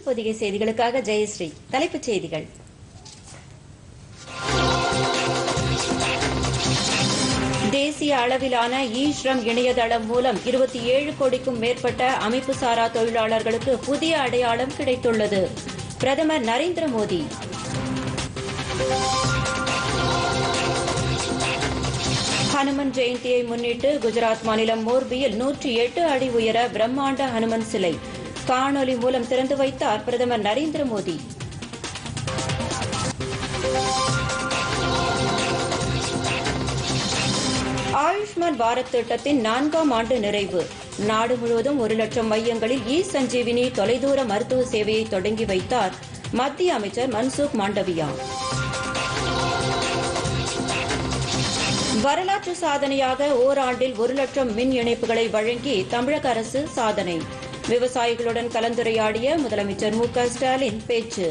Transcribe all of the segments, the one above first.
பொதிகை செய்திகளுக்காக ஜெயஸ்ரீ தலைப்புச் செய்திகள் தேசிய அளவிலான இ ஸ்ரம் இணையதளம் மூலம் இருபத்தி ஏழு கோடிக்கும் மேற்பட்ட அமைப்பு சாரா தொழிலாளர்களுக்கு புதிய அடையாளம் கிடைத்துள்ளது பிரதமர் நரேந்திர மோடி ஹனுமன் ஜெயந்தியை முன்னிட்டு குஜராத் மாநிலம் மோர்பியில் நூற்றி எட்டு அடி உயர பிரம்மாண்ட ஹனுமன் சிலை காணொலி மூலம் திறந்து வைத்தார் பிரதமர் நரேந்திர மோடி ஆயுஷ்மான் பாரத் திட்டத்தின் நான்காம் ஆண்டு நிறைவு நாடு முழுவதும் ஒரு லட்சம் மையங்களில் இ சஞ்சீவினி தொலைதூர மருத்துவ சேவையை தொடங்கி வைத்தார் மத்திய அமைச்சர் மன்சுக் மாண்டவியா வரலாற்று சாதனையாக ஓராண்டில் ஒரு லட்சம் மின் இணைப்புகளை வழங்கி தமிழக அரசு சாதனை விவசாயிகளுடன் கலந்துரையாடிய முதலமைச்சர் மு க ஸ்டாலின் பேச்சு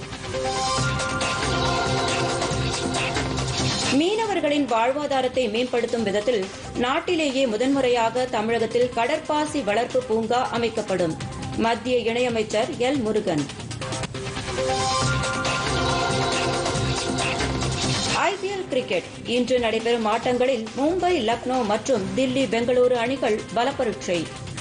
மீனவர்களின் வாழ்வாதாரத்தை மேம்படுத்தும் விதத்தில் நாட்டிலேயே முதன்முறையாக தமிழகத்தில் கடற்பாசி வளர்ப்பு பூங்கா அமைக்கப்படும் மத்திய இணையமைச்சர் எல் முருகன் ஐபிஎல் கிரிக்கெட் இன்று நடைபெறும் ஆட்டங்களில் மும்பை லக்னோ மற்றும் தில்லி பெங்களூரு அணிகள் பலப்பரீட்சை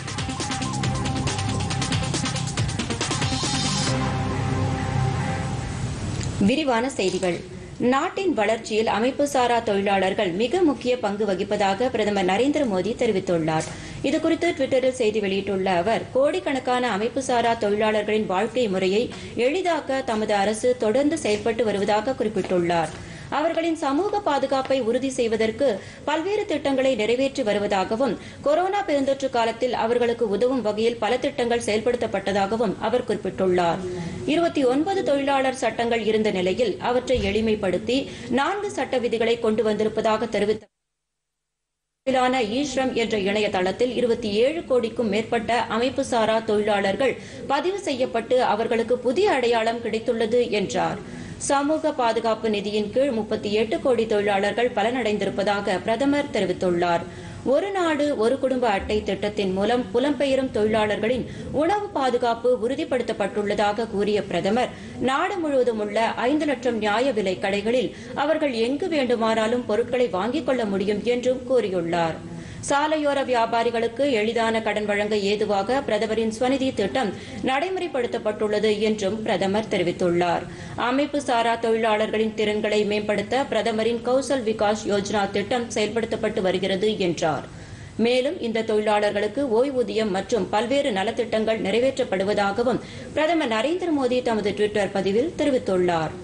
விரிவான செய்திகள் நாட்டின் வளர்ச்சியில் அமைப்பு சாரா தொழிலாளர்கள் மிக முக்கிய பங்கு வகிப்பதாக பிரதமர் நரேந்திர மோடி தெரிவித்துள்ளார் இதுகுறித்து டுவிட்டரில் செய்தி வெளியிட்டுள்ள அவர் கோடிக்கணக்கான அமைப்பு சாரா தொழிலாளர்களின் வாழ்க்கை முறையை எளிதாக்க தமது அரசு தொடர்ந்து செயல்பட்டு வருவதாக குறிப்பிட்டுள்ளார் அவர்களின் சமூக பாதுகாப்பை உறுதி செய்வதற்கு பல்வேறு திட்டங்களை நிறைவேற்றி வருவதாகவும் கொரோனா பெருந்தொற்று காலத்தில் அவர்களுக்கு உதவும் வகையில் பல திட்டங்கள் செயல்படுத்தப்பட்டதாகவும் அவர் குறிப்பிட்டுள்ளார் இருபத்தி ஒன்பது தொழிலாளர் சட்டங்கள் இருந்த நிலையில் அவற்றை எளிமைப்படுத்தி நான்கு சட்ட விதிகளை கொண்டு வந்திருப்பதாக தெரிவித்த ான ஈஸ்ரம் என்ற இணையதளத்தில் இருபத்தி ஏழு கோடிக்கும் மேற்பட்ட அமைப்பு சாரா தொழிலாளர்கள் பதிவு செய்யப்பட்டு அவர்களுக்கு புதிய அடையாளம் கிடைத்துள்ளது என்றார் சமூக பாதுகாப்பு நிதியின் கீழ் முப்பத்தி எட்டு கோடி தொழிலாளர்கள் பலனடைந்திருப்பதாக பிரதமர் தெரிவித்துள்ளார் ஒரு நாடு ஒரு குடும்ப அட்டை திட்டத்தின் மூலம் புலம்பெயரும் தொழிலாளர்களின் உணவு பாதுகாப்பு உறுதிப்படுத்தப்பட்டுள்ளதாக கூறிய பிரதமர் நாடு முழுவதும் உள்ள ஐந்து லட்சம் நியாய விலை கடைகளில் அவர்கள் எங்கு வேண்டுமானாலும் பொருட்களை வாங்கிக் கொள்ள முடியும் என்றும் கூறியுள்ளார் சாலையோர வியாபாரிகளுக்கு எளிதான கடன் வழங்க ஏதுவாக பிரதமரின் ஸ்வநிதி திட்டம் நடைமுறைப்படுத்தப்பட்டுள்ளது என்றும் பிரதமர் தெரிவித்துள்ளார் அமைப்பு சாரா தொழிலாளர்களின் திறன்களை மேம்படுத்த பிரதமரின் கௌசல் விகாஸ் யோஜனா திட்டம் செயல்படுத்தப்பட்டு வருகிறது என்றார் மேலும் இந்த தொழிலாளர்களுக்கு ஓய்வூதியம் மற்றும் பல்வேறு நலத்திட்டங்கள் நிறைவேற்றப்படுவதாகவும் பிரதமர் நரேந்திர மோடி தமது டுவிட்டர் பதிவில் தெரிவித்துள்ளார்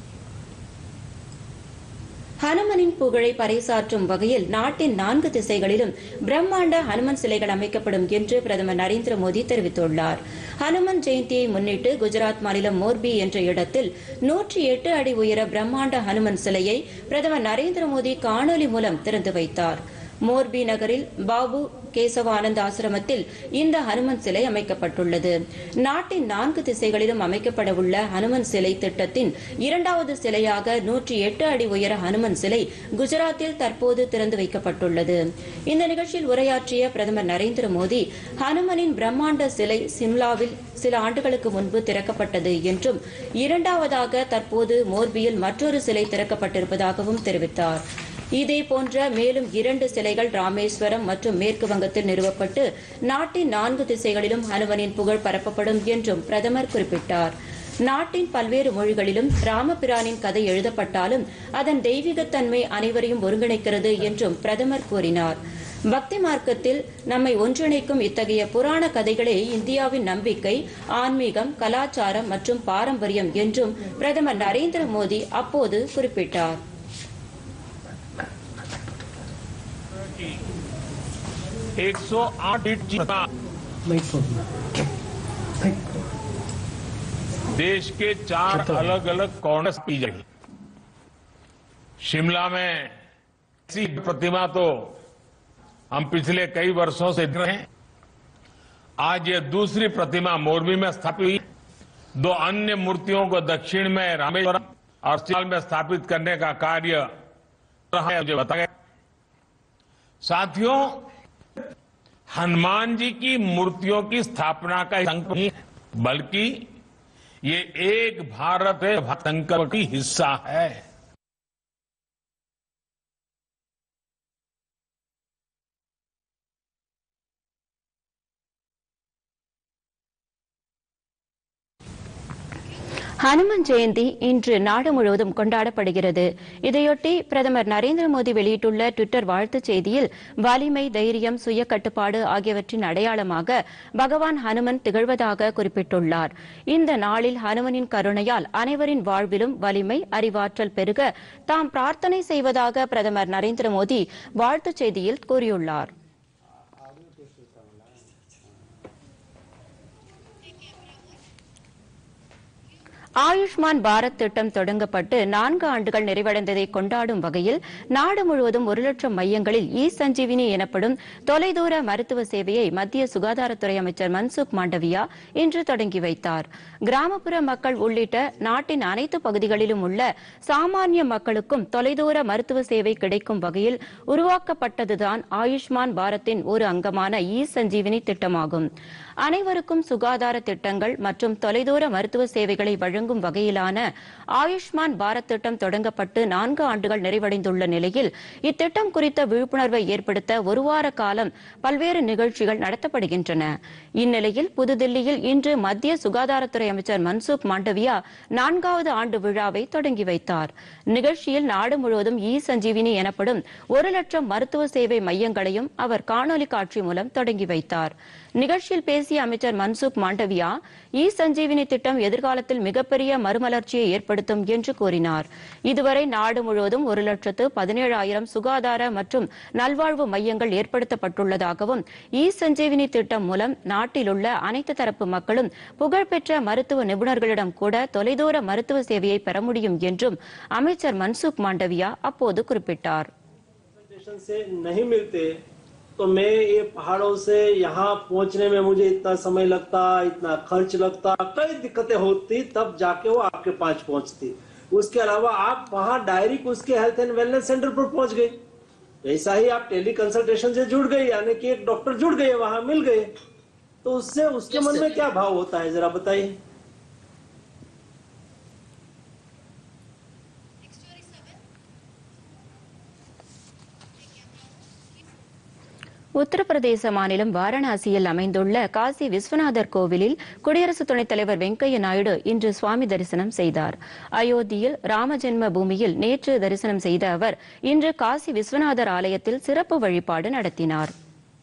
ஹனுமனின் புகழை பறைசாற்றும் வகையில் நாட்டின் நான்கு திசைகளிலும் பிரம்மாண்ட ஹனுமன் சிலைகள் அமைக்கப்படும் என்று பிரதமர் நரேந்திர மோடி தெரிவித்துள்ளார் ஹனுமன் ஜெயந்தியை முன்னிட்டு குஜராத் மாநிலம் மோர்பி என்ற இடத்தில் நூற்றி எட்டு அடி உயர பிரம்மாண்ட ஹனுமன் சிலையை பிரதமர் நரேந்திர மோடி காணொலி மூலம் திறந்து வைத்தார் மோர்பி நகரில் பாபு கேசவானந்த் ஆசிரமத்தில் இந்த ஹனுமன் சிலை அமைக்கப்பட்டுள்ளது நாட்டின் நான்கு திசைகளிலும் அமைக்கப்பட உள்ள ஹனுமன் சிலை திட்டத்தின் இரண்டாவது சிலையாக நூற்றி எட்டு அடி உயர ஹனுமன் சிலை குஜராத்தில் தற்போது திறந்து வைக்கப்பட்டுள்ளது இந்த நிகழ்ச்சியில் உரையாற்றிய பிரதமர் நரேந்திர மோடி ஹனுமனின் பிரம்மாண்ட சிலை சிம்லாவில் சில ஆண்டுகளுக்கு முன்பு திறக்கப்பட்டது என்றும் இரண்டாவதாக தற்போது மோர்பியில் மற்றொரு சிலை திறக்கப்பட்டிருப்பதாகவும் தெரிவித்தார் இதே போன்ற மேலும் இரண்டு சிலைகள் ராமேஸ்வரம் மற்றும் மேற்கு வங்கத்தில் நிறுவப்பட்டு நாட்டின் நான்கு திசைகளிலும் ஹனுமனின் புகழ் பரப்பப்படும் என்றும் பிரதமர் குறிப்பிட்டார் நாட்டின் பல்வேறு மொழிகளிலும் ராமபிரானின் கதை எழுதப்பட்டாலும் அதன் தெய்வீகத்தன்மை அனைவரையும் ஒருங்கிணைக்கிறது என்றும் பிரதமர் கூறினார் பக்தி மார்க்கத்தில் நம்மை ஒன்றிணைக்கும் இத்தகைய புராண கதைகளே இந்தியாவின் நம்பிக்கை ஆன்மீகம் கலாச்சாரம் மற்றும் பாரம்பரியம் என்றும் பிரதமர் நரேந்திர மோடி அப்போது குறிப்பிட்டார் एक सौ आठ फीट जीता देश के चार अलग अलग कॉर्नर्स की जाएगी शिमला में ऐसी प्रतिमा तो हम पिछले कई वर्षों से देख रहे हैं आज ये दूसरी प्रतिमा मोरबी में स्थापित हुई दो अन्य मूर्तियों को दक्षिण में रामेश्वरम और सियाल में स्थापित करने का कार्य रहा है मुझे बताया साथियों हनुमान जी की मूर्तियों की स्थापना का संकल्प नहीं है बल्कि ये एक भारत है संकल्प की हिस्सा है ஹனுமன் ஜெயந்தி இன்று நாடு முழுவதும் கொண்டாடப்படுகிறது இதையொட்டி பிரதமர் நரேந்திர மோடி வெளியிட்டுள்ள டுவிட்டர் வாழ்த்துச் செய்தியில் வலிமை தைரியம் சுய கட்டுப்பாடு ஆகியவற்றின் அடையாளமாக பகவான் ஹனுமன் திகழ்வதாக குறிப்பிட்டுள்ளார் இந்த நாளில் ஹனுமனின் கருணையால் அனைவரின் வாழ்விலும் வலிமை அறிவாற்றல் பெருக தாம் பிரார்த்தனை செய்வதாக பிரதமர் நரேந்திர மோடி வாழ்த்துச் செய்தியில் கூறியுள்ளார் ஆயுஷ்மான் பாரத் திட்டம் தொடங்கப்பட்டு நான்கு ஆண்டுகள் நிறைவடைந்ததை கொண்டாடும் வகையில் நாடு முழுவதும் ஒரு லட்சம் மையங்களில் இ சஞ்சீவினி எனப்படும் தொலைதூர மருத்துவ சேவையை மத்திய சுகாதாரத்துறை அமைச்சர் மன்சுக் மாண்டவியா இன்று தொடங்கி வைத்தார் கிராமப்புற மக்கள் உள்ளிட்ட நாட்டின் அனைத்து பகுதிகளிலும் உள்ள சாமானிய மக்களுக்கும் தொலைதூர மருத்துவ சேவை கிடைக்கும் வகையில் உருவாக்கப்பட்டதுதான் ஆயுஷ்மான் பாரத்தின் ஒரு அங்கமான இ சஞ்சீவினி திட்டமாகும் அனைவருக்கும் சுகாதார திட்டங்கள் மற்றும் தொலைதூர மருத்துவ சேவைகளை வழங்கும் வகையிலான ஆயுஷ்மான் பாரத் திட்டம் தொடங்கப்பட்டு நான்கு ஆண்டுகள் நிறைவடைந்துள்ள நிலையில் இத்திட்டம் குறித்த விழிப்புணர்வை ஏற்படுத்த ஒரு வார காலம் பல்வேறு நிகழ்ச்சிகள் நடத்தப்படுகின்றன இந்நிலையில் புதுதில்லியில் இன்று மத்திய சுகாதாரத்துறை அமைச்சர் மன்சுக் மாண்டவியா நான்காவது ஆண்டு விழாவை தொடங்கி வைத்தார் நிகழ்ச்சியில் நாடு முழுவதும் இ சஞ்சீவினி எனப்படும் ஒரு லட்சம் மருத்துவ சேவை மையங்களையும் அவர் காணொலி காட்சி மூலம் தொடங்கி வைத்தார் நிகழ்ச்சியில் பேசிய அமைச்சர் மன்சுக் மாண்டவியா இ சஞ்சீவினி திட்டம் எதிர்காலத்தில் மிகப்பெரிய மறுமலர்ச்சியை ஏற்படுத்தும் என்று கூறினார் இதுவரை நாடு முழுவதும் ஒரு லட்சத்து பதினேழாயிரம் சுகாதார மற்றும் நல்வாழ்வு மையங்கள் ஏற்படுத்தப்பட்டுள்ளதாகவும் இ சஞ்சீவினி திட்டம் மூலம் நாட்டில் உள்ள அனைத்து தரப்பு மக்களும் புகழ்பெற்ற மருத்துவ நிபுணர்களிடம் கூட தொலைதூர மருத்துவ சேவையை பெற முடியும் என்றும் அமைச்சர் மன்சுக் மாண்டவியா அப்போது குறிப்பிட்டார் स्टेशन से नहीं मिलते तो मैं ये पहाड़ों से यहाँ पहुंचने में मुझे इतना समय लगता इतना खर्च लगता कई दिक्कतें होती तब जाके वो आपके पास पहुंचती उसके अलावा आप वहाँ डायरेक्ट उसके हेल्थ एंड वेलनेस सेंटर पर पहुंच गए ऐसा ही आप टेली कंसल्टेशन से जुड़ गए यानी कि एक डॉक्टर जुड़ गए वहां मिल गए तो उससे उसके मन में क्या भाव होता है जरा बताइए உத்தரப்பிரதேச மாநிலம் வாரணாசியில் அமைந்துள்ள காசி விஸ்வநாதர் கோவிலில் குடியரசு துணைத் தலைவர் வெங்கையா நாயுடு இன்று சுவாமி தரிசனம் செய்தார் அயோத்தியில் ராமஜென்ம பூமியில் நேற்று தரிசனம் செய்த அவர் இன்று காசி விஸ்வநாதர் ஆலயத்தில் சிறப்பு வழிபாடு நடத்தினார்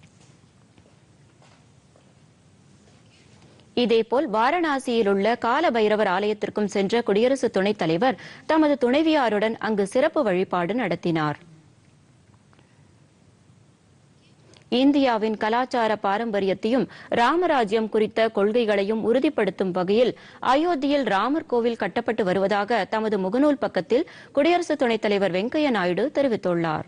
இதேபோல் வாரணாசியில் உள்ள கால பைரவர் ஆலயத்திற்கும் சென்ற குடியரசு துணைத் தலைவர் தமது துணைவியாருடன் அங்கு சிறப்பு வழிபாடு நடத்தினார் இந்தியாவின் கலாச்சார பாரம்பரியத்தையும் ராமராஜ்யம் குறித்த கொள்கைகளையும் உறுதிப்படுத்தும் வகையில் அயோத்தியில் ராமர் கோவில் கட்டப்பட்டு வருவதாக தமது முகநூல் பக்கத்தில் குடியரசு துணைத் தலைவர் வெங்கையா நாயுடு தெரிவித்துள்ளார்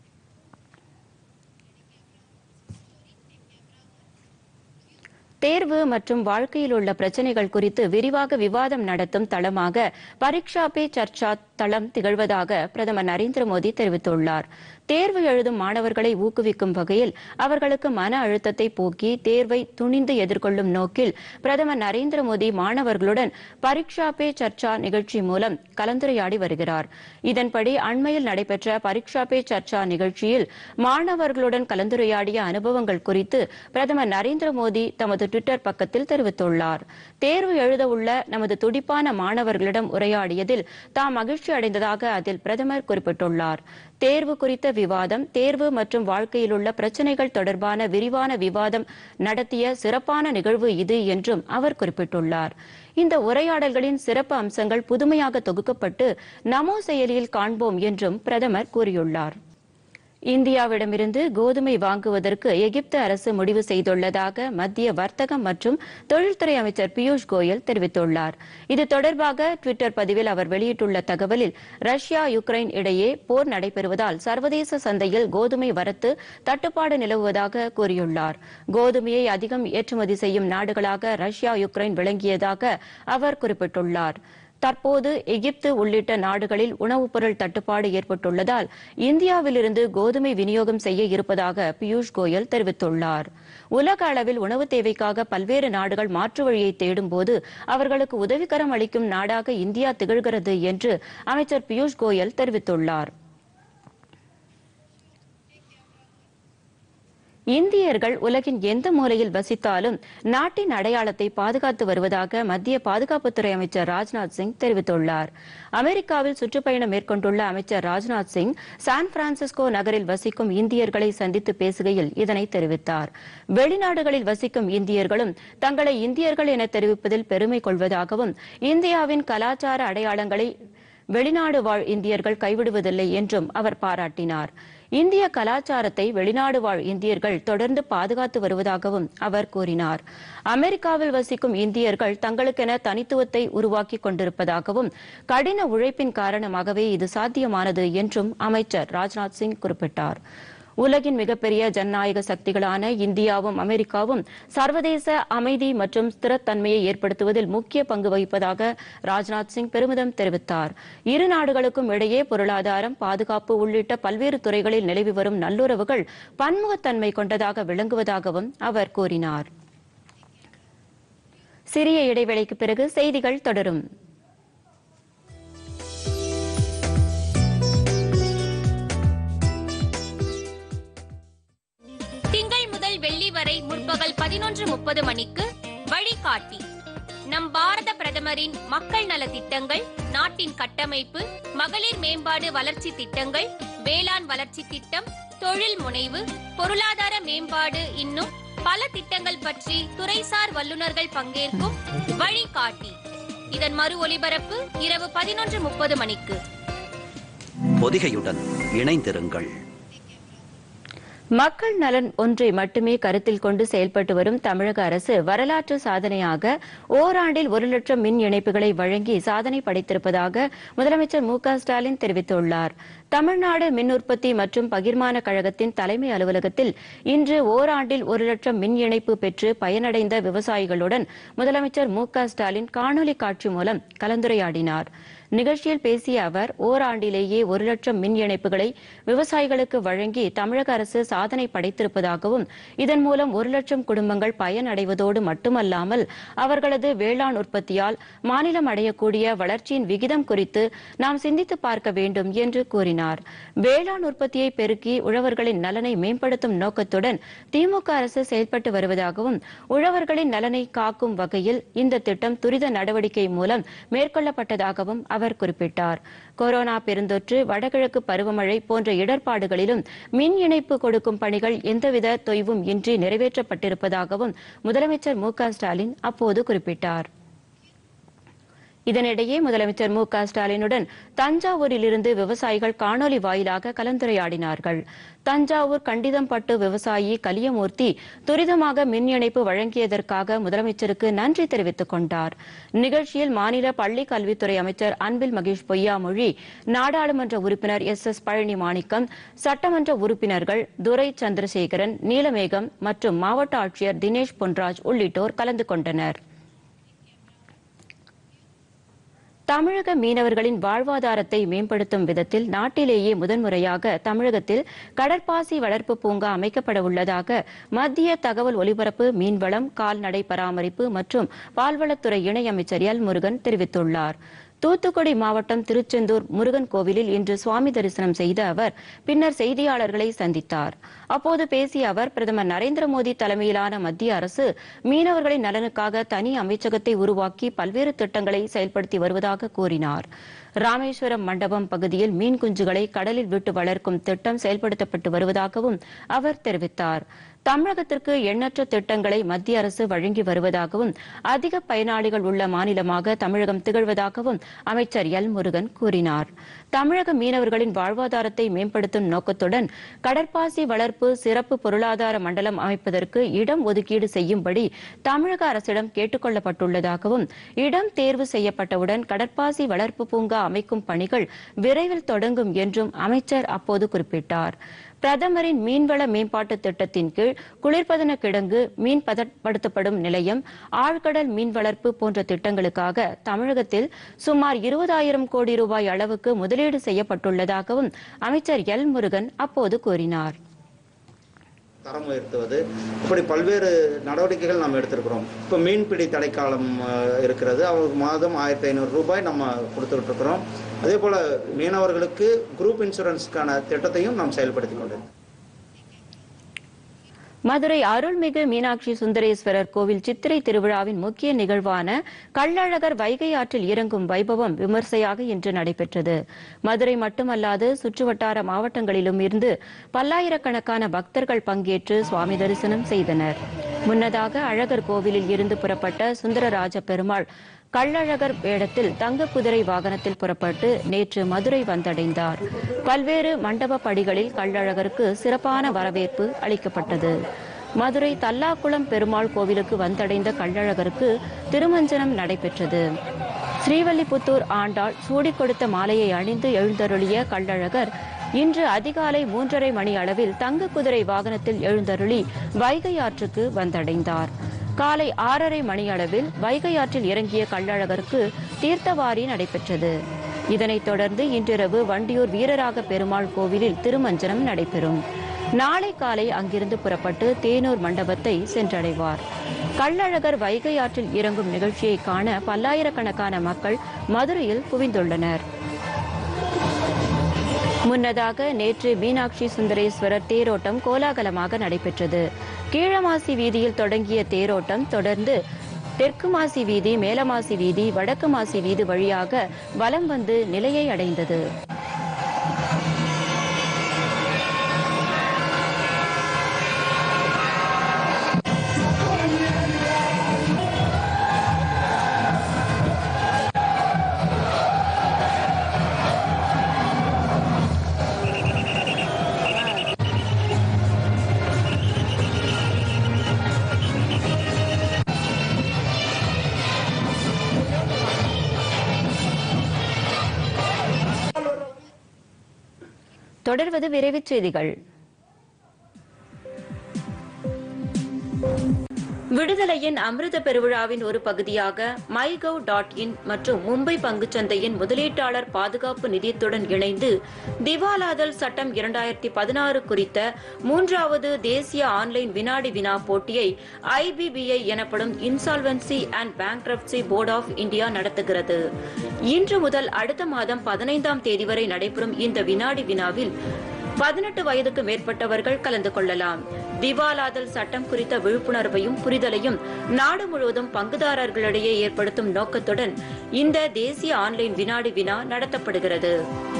தேர்வு மற்றும் வாழ்க்கையில் உள்ள பிரச்சனைகள் குறித்து விரிவாக விவாதம் நடத்தும் தளமாக பரீட்சா பே சர்ச்சா தளம் திகழ்வதாக பிரதமர் நரேந்திர மோடி தெரிவித்துள்ளார் தேர்வு எழுதும் மாணவர்களை ஊக்குவிக்கும் வகையில் அவர்களுக்கு மன அழுத்தத்தை போக்கி தேர்வை துணிந்து எதிர்கொள்ளும் நோக்கில் பிரதமர் நரேந்திர மோடி மாணவர்களுடன் பரீட்சா பே சர்ச்சா நிகழ்ச்சி மூலம் கலந்துரையாடி வருகிறார் இதன்படி அண்மையில் நடைபெற்ற பரீட்சா பே சர்ச்சா நிகழ்ச்சியில் மாணவர்களுடன் கலந்துரையாடிய அனுபவங்கள் குறித்து பிரதமர் நரேந்திர மோடி தமது டுவிட்டர் பக்கத்தில் தெரிவித்துள்ளார் தேர்வு எழுத உள்ள நமது துடிப்பான மாணவர்களிடம் உரையாடியதில் தாம் மகிழ்ச்சி அடைந்ததாக அதில் பிரதமர் குறிப்பிட்டுள்ளார் தேர்வு குறித்த விவாதம் தேர்வு மற்றும் வாழ்க்கையில் உள்ள பிரச்சனைகள் தொடர்பான விரிவான விவாதம் நடத்திய சிறப்பான நிகழ்வு இது என்றும் அவர் குறிப்பிட்டுள்ளார் இந்த உரையாடல்களின் சிறப்பு அம்சங்கள் புதுமையாக தொகுக்கப்பட்டு நமோ செயலியில் காண்போம் என்றும் பிரதமர் கூறியுள்ளார் இந்தியாவிடமிருந்து கோதுமை வாங்குவதற்கு எகிப்து அரசு முடிவு செய்துள்ளதாக மத்திய வர்த்தகம் மற்றும் தொழில்துறை அமைச்சர் பியூஷ் கோயல் தெரிவித்துள்ளார் இது தொடர்பாக டுவிட்டர் பதிவில் அவர் வெளியிட்டுள்ள தகவலில் ரஷ்யா யுக்ரைன் இடையே போர் நடைபெறுவதால் சர்வதேச சந்தையில் கோதுமை வரத்து தட்டுப்பாடு நிலவுவதாக கூறியுள்ளார் கோதுமையை அதிகம் ஏற்றுமதி செய்யும் நாடுகளாக ரஷ்யா யுக்ரைன் விளங்கியதாக அவர் குறிப்பிட்டுள்ளார் தற்போது எகிப்து உள்ளிட்ட நாடுகளில் உணவுப் பொருள் தட்டுப்பாடு ஏற்பட்டுள்ளதால் இந்தியாவிலிருந்து கோதுமை விநியோகம் செய்ய இருப்பதாக பியூஷ் கோயல் தெரிவித்துள்ளார் உலக அளவில் உணவு தேவைக்காக பல்வேறு நாடுகள் மாற்று வழியை தேடும்போது அவர்களுக்கு உதவிக்கரம் அளிக்கும் நாடாக இந்தியா திகழ்கிறது என்று அமைச்சர் பியூஷ் கோயல் தெரிவித்துள்ளார் இந்தியர்கள் உலகின் எந்த மூலையில் வசித்தாலும் நாட்டின் அடையாளத்தை பாதுகாத்து வருவதாக மத்திய பாதுகாப்புத்துறை அமைச்சர் ராஜ்நாத் சிங் தெரிவித்துள்ளார் அமெரிக்காவில் சுற்றுப்பயணம் மேற்கொண்டுள்ள அமைச்சர் ராஜ்நாத் சிங் சான் பிரான்சிஸ்கோ நகரில் வசிக்கும் இந்தியர்களை சந்தித்து பேசுகையில் இதனை தெரிவித்தார் வெளிநாடுகளில் வசிக்கும் இந்தியர்களும் தங்களை இந்தியர்கள் என தெரிவிப்பதில் பெருமை கொள்வதாகவும் இந்தியாவின் கலாச்சார அடையாளங்களை வெளிநாடு வாழ் இந்தியர்கள் கைவிடுவதில்லை என்றும் அவர் பாராட்டினார் இந்திய கலாச்சாரத்தை வெளிநாடு வாழ் இந்தியர்கள் தொடர்ந்து பாதுகாத்து வருவதாகவும் அவர் கூறினார் அமெரிக்காவில் வசிக்கும் இந்தியர்கள் தங்களுக்கென தனித்துவத்தை உருவாக்கிக் கொண்டிருப்பதாகவும் கடின உழைப்பின் காரணமாகவே இது சாத்தியமானது என்றும் அமைச்சர் ராஜ்நாத் சிங் குறிப்பிட்டார் உலகின் மிகப்பெரிய ஜனநாயக சக்திகளான இந்தியாவும் அமெரிக்காவும் சர்வதேச அமைதி மற்றும் ஸ்திரத்தன்மையை ஏற்படுத்துவதில் முக்கிய பங்கு வகிப்பதாக ராஜ்நாத் சிங் பெருமிதம் தெரிவித்தார் இரு நாடுகளுக்கும் இடையே பொருளாதாரம் பாதுகாப்பு உள்ளிட்ட பல்வேறு துறைகளில் நிலவி வரும் நல்லுறவுகள் பன்முகத்தன்மை கொண்டதாக விளங்குவதாகவும் அவர் கூறினார் சிறிய இடைவேளைக்கு பிறகு செய்திகள் தொடரும் திங்கள் முதல் வெள்ளி வரை முற்பகல் பதினொன்று முப்பது மணிக்கு வழிகாட்டி நம் பாரத பிரதமரின் மக்கள் நல திட்டங்கள் நாட்டின் கட்டமைப்பு மகளிர் மேம்பாடு வளர்ச்சி திட்டங்கள் வேளாண் வளர்ச்சி திட்டம் தொழில் முனைவு பொருளாதார மேம்பாடு இன்னும் பல திட்டங்கள் பற்றி துறைசார் வல்லுநர்கள் பங்கேற்கும் வழிகாட்டி இதன் மறு ஒலிபரப்பு இரவு பதினொன்று முப்பது மணிக்கு பொதிகையுடன் இணைந்திருங்கள் மக்கள் நலன் ஒன்றை மட்டுமே கருத்தில் கொண்டு செயல்பட்டு வரும் தமிழக அரசு வரலாற்று சாதனையாக ஓராண்டில் ஒரு லட்சம் மின் இணைப்புகளை வழங்கி சாதனை படைத்திருப்பதாக முதலமைச்சர் மு க ஸ்டாலின் தெரிவித்துள்ளார் தமிழ்நாடு மின் உற்பத்தி மற்றும் பகிர்மான கழகத்தின் தலைமை அலுவலகத்தில் இன்று ஓராண்டில் ஒரு லட்சம் மின் இணைப்பு பெற்று பயனடைந்த விவசாயிகளுடன் முதலமைச்சர் மு க ஸ்டாலின் காணொலி காட்சி மூலம் கலந்துரையாடினார் நிகழ்ச்சியில் பேசிய அவர் ஓராண்டிலேயே ஒரு லட்சம் மின் இணைப்புகளை விவசாயிகளுக்கு வழங்கி தமிழக அரசு சாதனை படைத்திருப்பதாகவும் இதன் மூலம் ஒரு லட்சம் குடும்பங்கள் பயனடைவதோடு மட்டுமல்லாமல் அவர்களது வேளாண் உற்பத்தியால் மாநிலம் அடையக்கூடிய வளர்ச்சியின் விகிதம் குறித்து நாம் சிந்தித்து பார்க்க வேண்டும் என்று கூறினார் வேளாண் உற்பத்தியை பெருக்கி உழவர்களின் நலனை மேம்படுத்தும் நோக்கத்துடன் திமுக அரசு செயல்பட்டு வருவதாகவும் உழவர்களின் நலனை காக்கும் வகையில் இந்த திட்டம் துரித நடவடிக்கை மூலம் மேற்கொள்ளப்பட்டதாகவும் அவர் குறிப்பிட்டார் கொரோனா பெருந்தொற்று வடகிழக்கு பருவமழை போன்ற இடர்பாடுகளிலும் மின் இணைப்பு கொடுக்கும் பணிகள் எந்தவித தொய்வும் இன்றி நிறைவேற்றப்பட்டிருப்பதாகவும் முதலமைச்சர் மு க ஸ்டாலின் அப்போது குறிப்பிட்டார் இதனிடையே முதலமைச்சர் மு க ஸ்டாலினுடன் தஞ்சாவூரிலிருந்து விவசாயிகள் காணொலி வாயிலாக கலந்துரையாடினார்கள் தஞ்சாவூர் கண்டிதம்பட்டு விவசாயி கலியமூர்த்தி துரிதமாக மின் இணைப்பு வழங்கியதற்காக முதலமைச்சருக்கு நன்றி தெரிவித்துக் கொண்டார் நிகழ்ச்சியில் மாநில பள்ளிக் கல்வித்துறை அமைச்சர் அன்பில் மகேஷ் பொய்யாமொழி நாடாளுமன்ற உறுப்பினர் எஸ் எஸ் பழனி மாணிக்கம் சட்டமன்ற உறுப்பினர்கள் துரை சந்திரசேகரன் நீலமேகம் மற்றும் மாவட்ட ஆட்சியர் தினேஷ் பொன்ராஜ் உள்ளிட்டோர் கலந்து கொண்டனர் தமிழக மீனவர்களின் வாழ்வாதாரத்தை மேம்படுத்தும் விதத்தில் நாட்டிலேயே முதன்முறையாக தமிழகத்தில் கடற்பாசி வளர்ப்பு பூங்கா அமைக்கப்பட உள்ளதாக மத்திய தகவல் ஒலிபரப்பு மீன்வளம் கால்நடை பராமரிப்பு மற்றும் பால்வளத்துறை இணையமைச்சர் எல் முருகன் தெரிவித்துள்ளார் தூத்துக்குடி மாவட்டம் திருச்செந்தூர் முருகன் கோவிலில் இன்று சுவாமி தரிசனம் செய்த அவர் பின்னர் செய்தியாளர்களை சந்தித்தார் அப்போது பேசிய அவர் பிரதமர் நரேந்திர மோடி தலைமையிலான மத்திய அரசு மீனவர்களின் நலனுக்காக தனி அமைச்சகத்தை உருவாக்கி பல்வேறு திட்டங்களை செயல்படுத்தி வருவதாக கூறினார் ராமேஸ்வரம் மண்டபம் பகுதியில் மீன் குஞ்சுகளை கடலில் விட்டு வளர்க்கும் திட்டம் செயல்படுத்தப்பட்டு வருவதாகவும் அவர் தெரிவித்தார் தமிழகத்திற்கு எண்ணற்ற திட்டங்களை மத்திய அரசு வழங்கி வருவதாகவும் அதிக பயனாளிகள் உள்ள மாநிலமாக தமிழகம் திகழ்வதாகவும் அமைச்சர் எல் முருகன் கூறினார் தமிழக மீனவர்களின் வாழ்வாதாரத்தை மேம்படுத்தும் நோக்கத்துடன் கடற்பாசி வளர்ப்பு சிறப்பு பொருளாதார மண்டலம் அமைப்பதற்கு இடம் ஒதுக்கீடு செய்யும்படி தமிழக அரசிடம் கேட்டுக் கொள்ளப்பட்டுள்ளதாகவும் இடம் தேர்வு செய்யப்பட்டவுடன் கடற்பாசி வளர்ப்பு பூங்கா அமைக்கும் பணிகள் விரைவில் தொடங்கும் என்றும் அமைச்சர் அப்போது குறிப்பிட்டார் பிரதமரின் மீன்வள மேம்பாட்டு திட்டத்தின் கீழ் குளிர்பதன கிடங்கு மீன் பதப்படுத்தப்படும் நிலையம் ஆழ்கடல் மீன் வளர்ப்பு போன்ற திட்டங்களுக்காக தமிழகத்தில் சுமார் இருபதாயிரம் கோடி ரூபாய் அளவுக்கு முதலீடு செய்யப்பட்டுள்ளதாகவும் அமைச்சர் எல் முருகன் அப்போது கூறினார் தரம் உயர்த்துவது இப்படி பல்வேறு நடவடிக்கைகள் நாம் எடுத்திருக்கிறோம் இப்போ மீன்பிடி தடைக்காலம் அஹ், இருக்கிறது அவங்களுக்கு மாதம் ஆயிரத்தி ஐநூறு ரூபாய் நம்ம கொடுத்துக்கிட்டு இருக்கிறோம் அதே போல மீனவர்களுக்கு குரூப் இன்சூரன்ஸ்க்கான திட்டத்தையும் நாம் செயல்படுத்தி கொண்டிருக்கிறோம் மதுரை அருள்மிகு மீனாட்சி சுந்தரேஸ்வரர் கோவில் சித்திரை திருவிழாவின் முக்கிய நிகழ்வான கள்ளழகர் வைகை ஆற்றில் இறங்கும் வைபவம் விமர்சையாக இன்று நடைபெற்றது மதுரை மட்டுமல்லாது சுற்றுவட்டார மாவட்டங்களிலும் இருந்து பல்லாயிரக்கணக்கான பக்தர்கள் பங்கேற்று சுவாமி தரிசனம் செய்தனர் முன்னதாக அழகர் கோவிலில் இருந்து புறப்பட்ட சுந்தரராஜ பெருமாள் கள்ளழகர் வேடத்தில் தங்க குதிரை வாகனத்தில் புறப்பட்டு நேற்று மதுரை வந்தடைந்தார் பல்வேறு மண்டப படிகளில் கள்ளழகருக்கு சிறப்பான வரவேற்பு அளிக்கப்பட்டது மதுரை தல்லாக்குளம் பெருமாள் கோவிலுக்கு வந்தடைந்த கள்ளழகருக்கு திருமஞ்சனம் நடைபெற்றது ஸ்ரீவல்லிபுத்தூர் ஆண்டாள் சூடிக் கொடுத்த மாலையை அணிந்து எழுந்தருளிய கள்ளழகர் இன்று அதிகாலை மூன்றரை மணி அளவில் தங்க குதிரை வாகனத்தில் எழுந்தருளி வைகை ஆற்றுக்கு வந்தடைந்தார் காலை ஆறரை மணி அளவில் வைகை ஆற்றில் இறங்கிய கள்ளழகருக்கு தீர்த்தவாரி நடைபெற்றது இதனைத் தொடர்ந்து இன்றிரவு வண்டியூர் வீரராக பெருமாள் கோவிலில் திருமஞ்சனம் நடைபெறும் நாளை காலை அங்கிருந்து புறப்பட்டு தேனூர் மண்டபத்தை சென்றடைவார் கள்ளழகர் வைகை ஆற்றில் இறங்கும் நிகழ்ச்சியை காண பல்லாயிரக்கணக்கான மக்கள் மதுரையில் குவிந்துள்ளனர் முன்னதாக நேற்று மீனாட்சி சுந்தரேஸ்வரர் தேரோட்டம் கோலாகலமாக நடைபெற்றது கீழமாசி வீதியில் தொடங்கிய தேரோட்டம் தொடர்ந்து தெற்கு மாசி வீதி மேலமாசி வீதி வடக்கு மாசி வீதி வழியாக வலம் வந்து நிலையை அடைந்தது தொடர்வது விரைவுச் செய்திகள் விடுதலையின் அமிர்த பெருவிழாவின் ஒரு பகுதியாக மைகவ் டாட் இன் மற்றும் மும்பை பங்குச்சந்தையின் முதலீட்டாளர் பாதுகாப்பு நிதியத்துடன் இணைந்து திவாலாதல் சட்டம் இரண்டாயிரத்தி பதினாறு குறித்த மூன்றாவது தேசிய ஆன்லைன் வினாடி வினா போட்டியை ஐபிபிஐ எனப்படும் insolvency and bankruptcy board of India நடத்துகிறது இன்று முதல் அடுத்த மாதம் பதினைந்தாம் தேதி வரை நடைபெறும் இந்த வினாடி வினாவில் பதினெட்டு வயதுக்கு மேற்பட்டவர்கள் கலந்து கொள்ளலாம் திவாலாதல் சட்டம் குறித்த விழிப்புணர்வையும் புரிதலையும் நாடு முழுவதும் பங்குதாரர்களிடையே ஏற்படுத்தும் நோக்கத்துடன் இந்த தேசிய ஆன்லைன் வினாடி வினா நடத்தப்படுகிறது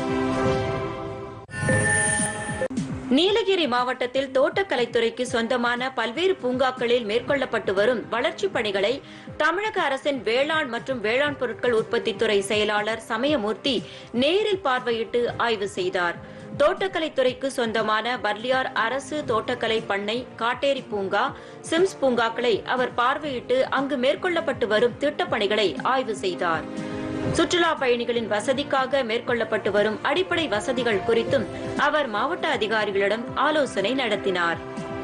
நீலகிரி மாவட்டத்தில் தோட்டக்கலைத்துறைக்கு சொந்தமான பல்வேறு பூங்காக்களில் மேற்கொள்ளப்பட்டு வரும் வளர்ச்சிப் பணிகளை தமிழக அரசின் வேளாண் மற்றும் வேளாண் பொருட்கள் உற்பத்தித்துறை செயலாளர் சமயமூர்த்தி நேரில் பார்வையிட்டு ஆய்வு செய்தார் தோட்டக்கலைத்துறைக்கு சொந்தமான பர்லியார் அரசு தோட்டக்கலை பண்ணை காட்டேரி பூங்கா சிம்ஸ் பூங்காக்களை அவர் பார்வையிட்டு அங்கு மேற்கொள்ளப்பட்டு வரும் திட்டப்பணிகளை ஆய்வு செய்தார் சுற்றுலா பயணிகளின் வசதிக்காக மேற்கொள்ளப்பட்டு வரும் அடிப்படை வசதிகள் குறித்தும் அவர் மாவட்ட அதிகாரிகளிடம் ஆலோசனை நடத்தினார்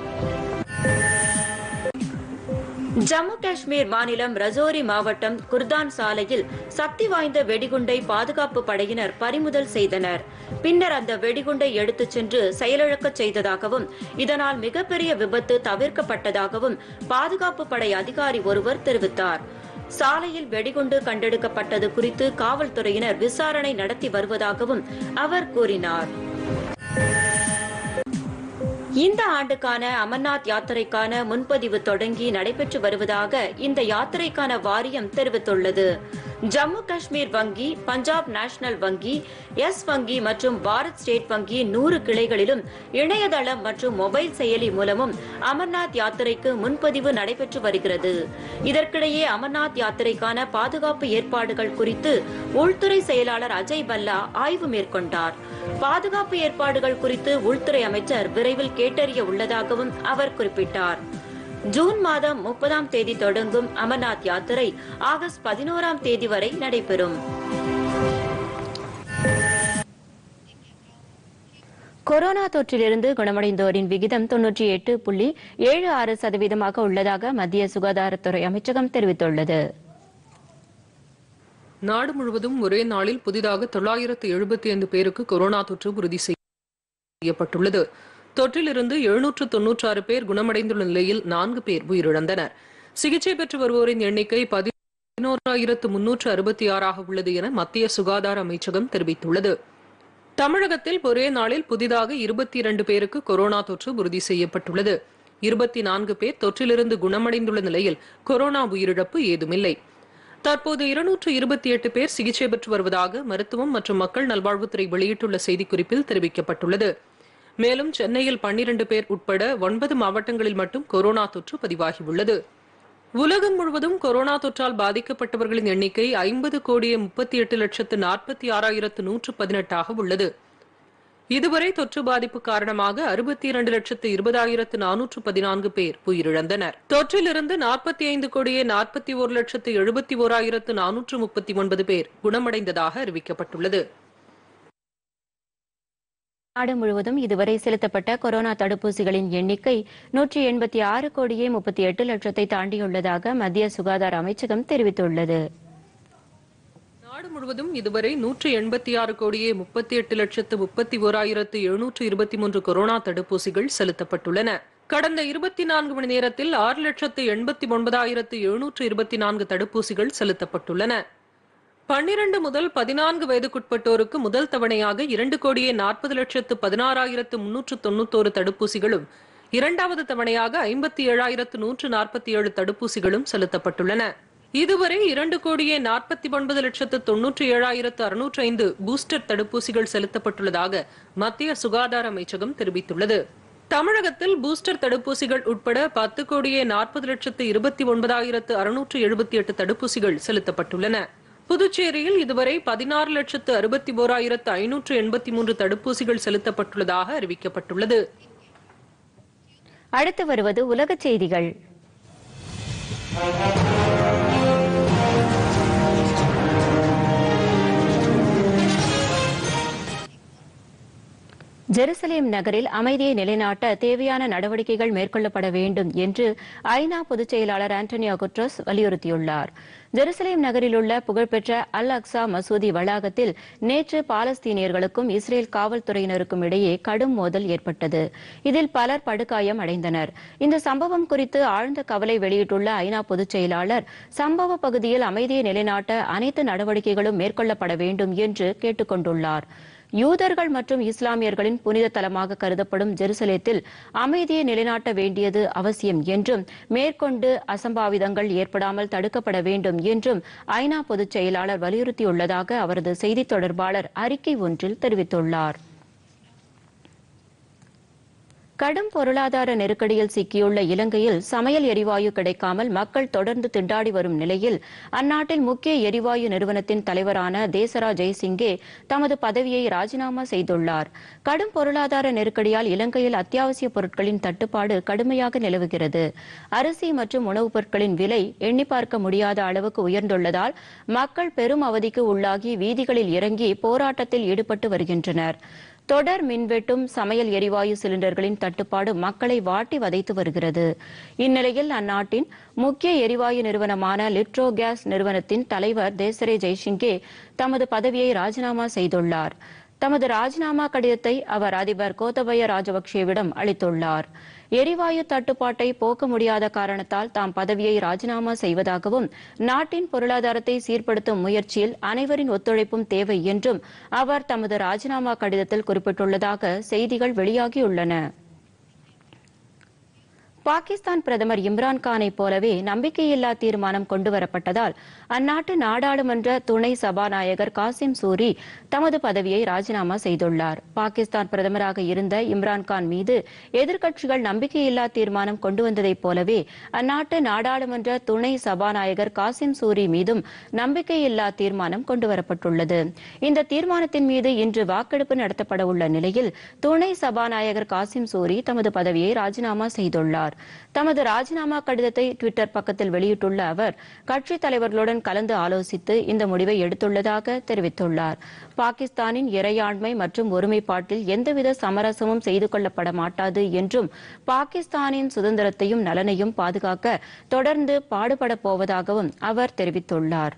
ஜம்மு காஷ்மீர் மாநிலம் ரஜோரி மாவட்டம் குர்தான் சாலையில் சக்தி வாய்ந்த வெடிகுண்டை பாதுகாப்பு படையினர் பறிமுதல் செய்தனர் பின்னர் அந்த வெடிகுண்டை எடுத்துச் சென்று செயலிழக்கச் செய்ததாகவும் இதனால் மிகப்பெரிய விபத்து தவிர்க்கப்பட்டதாகவும் பாதுகாப்பு படை அதிகாரி ஒருவர் தெரிவித்தார் சாலையில் வெடிகுண்டு கண்டெடுக்கப்பட்டது குறித்து காவல்துறையினர் விசாரணை நடத்தி வருவதாகவும் அவர் கூறினார் இந்த ஆண்டுக்கான அமர்நாத் யாத்திரைக்கான முன்பதிவு தொடங்கி நடைபெற்று வருவதாக இந்த யாத்திரைக்கான வாரியம் தெரிவித்துள்ளது ஜம்மு காஷ்மீர் வங்கி பஞ்சாப் நேஷனல் வங்கி எஸ் வங்கி மற்றும் பாரத் ஸ்டேட் வங்கி நூறு கிளைகளிலும் இணையதளம் மற்றும் மொபைல் செயலி மூலமும் அமர்நாத் யாத்திரைக்கு முன்பதிவு நடைபெற்று வருகிறது இதற்கிடையே அமர்நாத் யாத்திரைக்கான பாதுகாப்பு ஏற்பாடுகள் குறித்து உள்துறை செயலாளர் அஜய் பல்லா ஆய்வு மேற்கொண்டார் பாதுகாப்பு ஏற்பாடுகள் குறித்து உள்துறை அமைச்சர் விரைவில் கேட்டறிய உள்ளதாகவும் அவர் குறிப்பிட்டார் ஜூன் மாதம் முப்பதாம் தேதி தொடங்கும் அமர்நாத் யாத்திரை ஆகஸ்ட் பதினோராம் தேதி வரை நடைபெறும் கொரோனா தொற்றிலிருந்து குணமடைந்தோரின் விகிதம் தொன்னூற்றி எட்டு புள்ளி ஏழு ஆறு சதவீதமாக உள்ளதாக மத்திய சுகாதாரத்துறை அமைச்சகம் தெரிவித்துள்ளது நாடு முழுவதும் ஒரே நாளில் புதிதாக தொள்ளாயிரத்து எழுபத்தி ஐந்து பேருக்கு கொரோனா தொற்று உறுதி செய்யப்பட்டுள்ளது தொற்றிலிருந்து எழுநூற்று தொன்னூற்றாறு பேர் குணமடைந்துள்ள நிலையில் நான்கு பேர் உயிரிழந்தனர் சிகிச்சை பெற்று வருவோரின் எண்ணிக்கை பதினோராயிரத்து முன்னூற்று அறுபத்தி ஆறாக உள்ளது என மத்திய சுகாதார அமைச்சகம் தெரிவித்துள்ளது தமிழகத்தில் ஒரே நாளில் புதிதாக இருபத்தி இரண்டு பேருக்கு கொரோனா தொற்று உறுதி செய்யப்பட்டுள்ளது இருபத்தி நான்கு பேர் தொற்றிலிருந்து குணமடைந்துள்ள நிலையில் கொரோனா உயிரிழப்பு ஏதுமில்லை தற்போது இருநூற்று இருபத்தி எட்டு பேர் சிகிச்சை பெற்று வருவதாக மருத்துவம் மற்றும் மக்கள் நல்வாழ்வுத்துறை வெளியிட்டுள்ள செய்திக்குறிப்பில் தெரிவிக்கப்பட்டுள்ளது மேலும் சென்னையில் பன்னிரண்டு பேர் உட்பட ஒன்பது மாவட்டங்களில் மட்டும் கொரோனா தொற்று பதிவாகியுள்ளது உலகம் முழுவதும் கொரோனா தொற்றால் பாதிக்கப்பட்டவர்களின் எண்ணிக்கை ஐம்பது கோடியே முப்பத்தி எட்டு லட்சத்து நாற்பத்தி ஆறாயிரத்து நூற்று பதினெட்டாக உள்ளது இதுவரை தொற்று பாதிப்பு காரணமாக அறுபத்தி இரண்டு லட்சத்து இருபதாயிரத்து நானூற்று பதினான்கு பேர் உயிரிழந்தனர் தொற்றிலிருந்து நாற்பத்தி ஐந்து கோடியே நாற்பத்தி ஒரு லட்சத்து எழுபத்தி ஓராயிரத்து நானூற்று முப்பத்தி ஒன்பது பேர் குணமடைந்ததாக அறிவிக்கப்பட்டுள்ளது நாடு முழுவதும் இதுவரை செலுத்தப்பட்ட கொரோனா தடுப்பூசிகளின் எண்ணிக்கை நூற்றி எண்பத்தி ஆறு கோடியே முப்பத்தி எட்டு லட்சத்தை தாண்டியுள்ளதாக மத்திய சுகாதார அமைச்சகம் தெரிவித்துள்ளது நாடு முழுவதும் இதுவரை நூற்று எண்பத்தி ஆறு கோடியே முப்பத்தி எட்டு லட்சத்து முப்பத்தி ஓராயிரத்து எழுநூற்று இருபத்தி மூன்று கொரோனா தடுப்பூசிகள் செலுத்தப்பட்டுள்ளன கடந்த இருபத்தி நான்கு மணி நேரத்தில் ஆறு லட்சத்து எண்பத்தி ஒன்பதாயிரத்து எழுநூற்று இருபத்தி நான்கு தடுப்பூசிகள் செலுத்தப்பட்டுள்ளன பன்னிரண்டு முதல் பதினான்கு வயதுக்குட்பட்டோருக்கு முதல் தவணையாக இரண்டு கோடியே நாற்பது லட்சத்து பதினாறாயிரத்து முன்னூற்று தொண்ணூத்தோரு தடுப்பூசிகளும் இரண்டாவது தவணையாக ஐம்பத்தி ஏழாயிரத்து நூற்று நாற்பத்தி ஏழு தடுப்பூசிகளும் செலுத்தப்பட்டுள்ளன இதுவரை இரண்டு கோடியே நாற்பத்தி ஒன்பது லட்சத்து தொன்னூற்றி ஏழாயிரத்து அறுநூற்று ஐந்து பூஸ்டர் தடுப்பூசிகள் செலுத்தப்பட்டுள்ளதாக மத்திய சுகாதார அமைச்சகம் தெரிவித்துள்ளது தமிழகத்தில் பூஸ்டர் தடுப்பூசிகள் உட்பட பத்து கோடியே நாற்பது லட்சத்து இருபத்தி ஒன்பதாயிரத்து அறுநூற்று எழுபத்தி எட்டு தடுப்பூசிகள் செலுத்தப்பட்டுள்ளன புதுச்சேரியில் இதுவரை பதினாறு லட்சத்து அறுபத்தி ஓராயிரத்து ஐநூற்று எண்பத்தி மூன்று தடுப்பூசிகள் செலுத்தப்பட்டுள்ளதாக அறிவிக்கப்பட்டுள்ளது அடுத்து வருவது உலகச் செய்திகள் ஜெருசலேம் நகரில் அமைதியை நிலைநாட்ட தேவையான நடவடிக்கைகள் மேற்கொள்ளப்பட வேண்டும் என்று ஐநா பொதுச் செயலாளர் ஆண்டனியோ குட்ரஸ் வலியுறுத்தியுள்ளார் ஜெருசலேம் நகரில் உள்ள புகழ்பெற்ற அல் அக்ஸா மசூதி வளாகத்தில் நேற்று பாலஸ்தீனியர்களுக்கும் இஸ்ரேல் காவல்துறையினருக்கும் இடையே கடும் மோதல் ஏற்பட்டது இதில் பலர் படுகாயம் அடைந்தனர் இந்த சம்பவம் குறித்து ஆழ்ந்த கவலை வெளியிட்டுள்ள ஐநா பொதுச் செயலாளர் சம்பவ பகுதியில் அமைதியை நிலைநாட்ட அனைத்து நடவடிக்கைகளும் மேற்கொள்ளப்பட வேண்டும் என்று கேட்டுக் கொண்டுள்ளார் யூதர்கள் மற்றும் இஸ்லாமியர்களின் புனித தலமாக கருதப்படும் ஜெருசலேத்தில் அமைதியை நிலைநாட்ட வேண்டியது அவசியம் என்றும் மேற்கொண்டு அசம்பாவிதங்கள் ஏற்படாமல் தடுக்கப்பட வேண்டும் என்றும் ஐநா பொதுச் செயலாளர் வலியுறுத்தியுள்ளதாக அவரது செய்தித் தொடர்பாளர் அறிக்கை ஒன்றில் தெரிவித்துள்ளார் கடும் பொருளாதார நெருக்கடியில் சிக்கியுள்ள இலங்கையில் சமையல் எரிவாயு கிடைக்காமல் மக்கள் தொடர்ந்து திண்டாடி வரும் நிலையில் அந்நாட்டின் முக்கிய எரிவாயு நிறுவனத்தின் தலைவரான தேசரா ஜெய்சிங்கே தமது பதவியை ராஜினாமா செய்துள்ளார் கடும் பொருளாதார நெருக்கடியால் இலங்கையில் அத்தியாவசிய பொருட்களின் தட்டுப்பாடு கடுமையாக நிலவுகிறது அரிசி மற்றும் உணவுப் பொருட்களின் விலை எண்ணி பார்க்க முடியாத அளவுக்கு உயர்ந்துள்ளதால் மக்கள் பெரும் அவதிக்கு உள்ளாகி வீதிகளில் இறங்கி போராட்டத்தில் ஈடுபட்டு வருகின்றனர் தொடர் மின்வெட்டும் சமையல் எரிவாயு சிலிண்டர்களின் தட்டுப்பாடு மக்களை வாட்டி வதைத்து வருகிறது இந்நிலையில் அந்நாட்டின் முக்கிய எரிவாயு நிறுவனமான லிட்ரோ கேஸ் நிறுவனத்தின் தலைவர் தேசரே ஜெய்சிங்கே தமது பதவியை ராஜினாமா செய்துள்ளார் தமது ராஜினாமா கடிதத்தை அவர் அதிபர் கோத்தபய ராஜபக்சேவிடம் அளித்துள்ளார் எரிவாயு தட்டுப்பாட்டை போக்க முடியாத காரணத்தால் தாம் பதவியை ராஜினாமா செய்வதாகவும் நாட்டின் பொருளாதாரத்தை சீர்படுத்தும் முயற்சியில் அனைவரின் ஒத்துழைப்பும் தேவை என்றும் அவர் தமது ராஜினாமா கடிதத்தில் குறிப்பிட்டுள்ளதாக செய்திகள் வெளியாகியுள்ளன பாகிஸ்தான் பிரதமர் இம்ரான்கானைப் போலவே நம்பிக்கையில்லா தீர்மானம் கொண்டுவரப்பட்டதால் அந்நாட்டு நாடாளுமன்ற துணை சபாநாயகர் காசிம் சூரி தமது பதவியை ராஜினாமா செய்துள்ளார் பாகிஸ்தான் பிரதமராக இருந்த இம்ரான்கான் மீது எதிர்க்கட்சிகள் நம்பிக்கையில்லா தீர்மானம் கொண்டு வந்ததைப் போலவே அந்நாட்டு நாடாளுமன்ற துணை சபாநாயகர் காசிம் சூரி மீதும் நம்பிக்கையில்லா தீர்மானம் கொண்டுவரப்பட்டுள்ளது இந்த தீர்மானத்தின் மீது இன்று வாக்கெடுப்பு நடத்தப்பட உள்ள நிலையில் துணை சபாநாயகர் காசிம் சூரி தமது பதவியை ராஜினாமா செய்துள்ளார் தெரிவித்துள்ளார் தமது ராஜினாமா கடிதத்தை டுவிட்டர் பக்கத்தில் வெளியிட்டுள்ள அவர் கட்சித் தலைவர்களுடன் கலந்து ஆலோசித்து இந்த முடிவை எடுத்துள்ளதாக தெரிவித்துள்ளார் பாகிஸ்தானின் இறையாண்மை மற்றும் ஒருமைப்பாட்டில் எந்தவித சமரசமும் செய்து கொள்ளப்பட மாட்டாது என்றும் பாகிஸ்தானின் சுதந்திரத்தையும் நலனையும் பாதுகாக்க தொடர்ந்து பாடுபடப் போவதாகவும் அவர் தெரிவித்துள்ளார்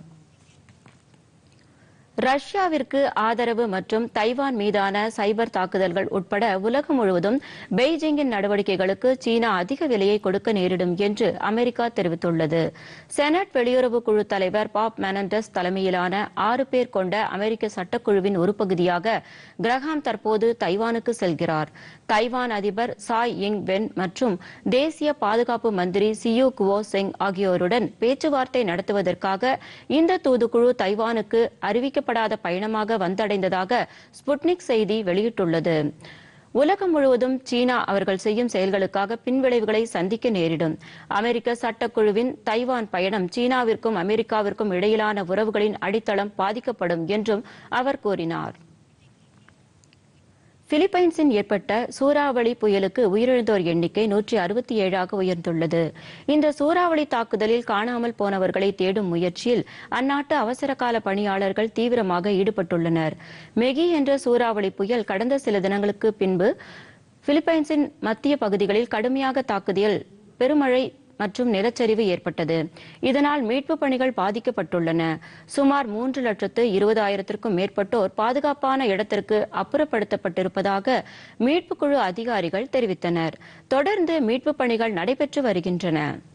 ரஷ்யாவிற்கு ஆதரவு மற்றும் தைவான் மீதான சைபர் தாக்குதல்கள் உட்பட உலகம் முழுவதும் பெய்ஜிங்கின் நடவடிக்கைகளுக்கு சீனா அதிக விலையை கொடுக்க நேரிடும் என்று அமெரிக்கா தெரிவித்துள்ளது செனட் வெளியுறவு குழு தலைவர் பாப் மெனண்டஸ் தலைமையிலான ஆறு பேர் கொண்ட அமெரிக்க சட்டக்குழுவின் ஒரு பகுதியாக கிரஹாம் தற்போது தைவானுக்கு செல்கிறார் தைவான் அதிபர் சாய் இங் வென் மற்றும் தேசிய பாதுகாப்பு மந்திரி சியூ குவோ செங் ஆகியோருடன் பேச்சுவார்த்தை நடத்துவதற்காக இந்த தூதுக்குழு தைவானுக்கு அறிவிக்கப்படாத பயணமாக வந்தடைந்ததாக ஸ்புட்னிக் செய்தி வெளியிட்டுள்ளது உலகம் முழுவதும் சீனா அவர்கள் செய்யும் செயல்களுக்காக பின்விளைவுகளை சந்திக்க நேரிடும் அமெரிக்க சட்டக்குழுவின் தைவான் பயணம் சீனாவிற்கும் அமெரிக்காவிற்கும் இடையிலான உறவுகளின் அடித்தளம் பாதிக்கப்படும் என்றும் அவர் கூறினார் பிலிப்பைன்ஸில் ஏற்பட்ட சூறாவளி புயலுக்கு உயிரிழந்தோர் எண்ணிக்கை நூற்றி அறுபத்தி ஏழாக உயர்ந்துள்ளது இந்த சூறாவளி தாக்குதலில் காணாமல் போனவர்களை தேடும் முயற்சியில் அந்நாட்டு அவசரகால பணியாளர்கள் தீவிரமாக ஈடுபட்டுள்ளனர் மெகி என்ற சூறாவளி புயல் கடந்த சில தினங்களுக்கு பின்பு பிலிப்பைன்ஸின் மத்திய பகுதிகளில் கடுமையாக தாக்குதல் பெருமழை மற்றும் நிலச்சரிவு ஏற்பட்டது இதனால் மீட்புப் பணிகள் பாதிக்கப்பட்டுள்ளன சுமார் மூன்று லட்சத்து இருபதாயிரத்திற்கும் மேற்பட்டோர் பாதுகாப்பான இடத்திற்கு அப்புறப்படுத்தப்பட்டிருப்பதாக மீட்புக் குழு அதிகாரிகள் தெரிவித்தனர் தொடர்ந்து மீட்புப் பணிகள் நடைபெற்று வருகின்றன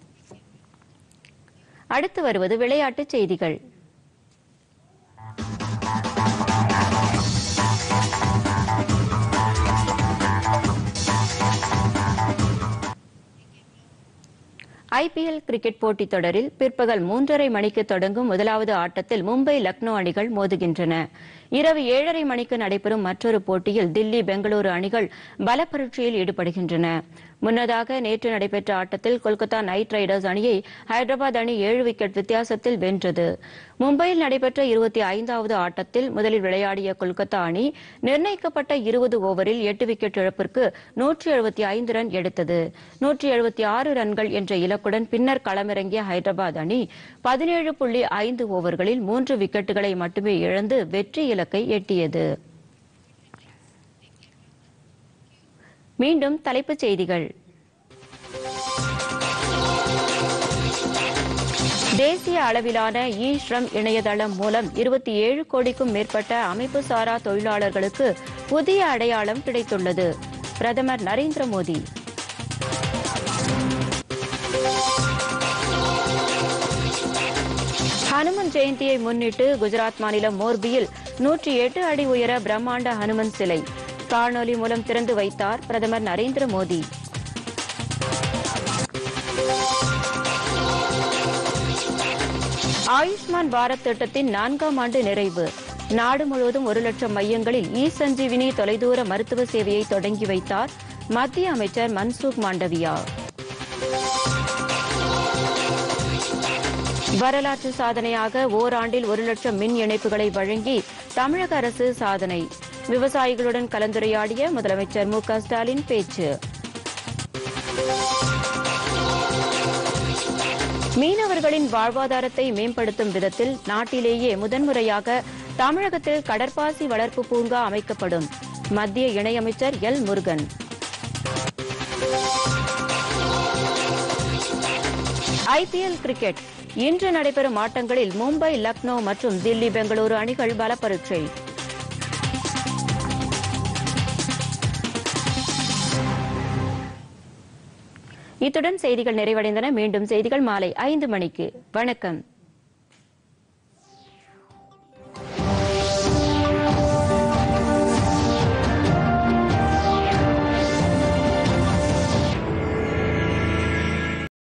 அடுத்து வருவது விளையாட்டுச் செய்திகள் ஐபிஎல் கிரிக்கெட் போட்டித் தொடரில் பிற்பகல் மூன்றரை மணிக்கு தொடங்கும் முதலாவது ஆட்டத்தில் மும்பை லக்னோ அணிகள் மோதுகின்றன இரவு ஏழரை மணிக்கு நடைபெறும் மற்றொரு போட்டியில் தில்லி பெங்களூரு அணிகள் பலப்பரீட்சையில் ஈடுபடுகின்றன முன்னதாக நேற்று நடைபெற்ற ஆட்டத்தில் கொல்கத்தா நைட் ரைடர்ஸ் அணியை ஹைதராபாத் அணி ஏழு விக்கெட் வித்தியாசத்தில் வென்றது மும்பையில் நடைபெற்ற இருபத்தி ஐந்தாவது ஆட்டத்தில் முதலில் விளையாடிய கொல்கத்தா அணி நிர்ணயிக்கப்பட்ட இருபது ஓவரில் எட்டு விக்கெட் இழப்பிற்கு நூற்றி எழுபத்தி ஐந்து ரன் எடுத்தது நூற்றி எழுபத்தி ஆறு ரன்கள் என்ற இலக்குடன் பின்னர் களமிறங்கிய ஹைதராபாத் அணி பதினேழு புள்ளி ஐந்து ஓவர்களில் மூன்று விக்கெட்டுகளை மட்டுமே இழந்து வெற்றி இலக்கை எட்டியது மீண்டும் தலைப்புச் செய்திகள் தேசிய அளவிலான இ ஸ்ரம் இணையதளம் மூலம் இருபத்தி ஏழு கோடிக்கும் மேற்பட்ட அமைப்பு சாரா தொழிலாளர்களுக்கு புதிய அடையாளம் கிடைத்துள்ளது பிரதமர் நரேந்திர மோடி ஹனுமன் ஜெயந்தியை முன்னிட்டு குஜராத் மாநிலம் மோர்பியில் நூற்றி எட்டு அடி உயர பிரம்மாண்ட ஹனுமன் சிலை காணொலி மூலம் திறந்து வைத்தார் பிரதமர் நரேந்திர மோடி ஆயுஷ்மான் பாரத் திட்டத்தின் நான்காம் ஆண்டு நிறைவு நாடு முழுவதும் ஒரு லட்சம் மையங்களில் இ சஞ்சீவினி தொலைதூர மருத்துவ சேவையை தொடங்கி வைத்தார் மத்திய அமைச்சர் மன்சுக் மாண்டவியா வரலாற்று சாதனையாக ஓராண்டில் ஒரு லட்சம் மின் இணைப்புகளை வழங்கி தமிழக அரசு சாதனை விவசாயிகளுடன் கலந்துரையாடிய முதலமைச்சர் மு க ஸ்டாலின் பேச்சு மீனவர்களின் வாழ்வாதாரத்தை மேம்படுத்தும் விதத்தில் நாட்டிலேயே முதன்முறையாக தமிழகத்தில் கடற்பாசி வளர்ப்பு பூங்கா அமைக்கப்படும் மத்திய இணையமைச்சர் எல் முருகன் ஐபிஎல் கிரிக்கெட் இன்று நடைபெறும் ஆட்டங்களில் மும்பை லக்னோ மற்றும் தில்லி பெங்களூரு அணிகள் பலப்பரீட்சை இத்துடன் செய்திகள் நிறைவடைந்தன மீண்டும் செய்திகள் மாலை ஐந்து மணிக்கு வணக்கம்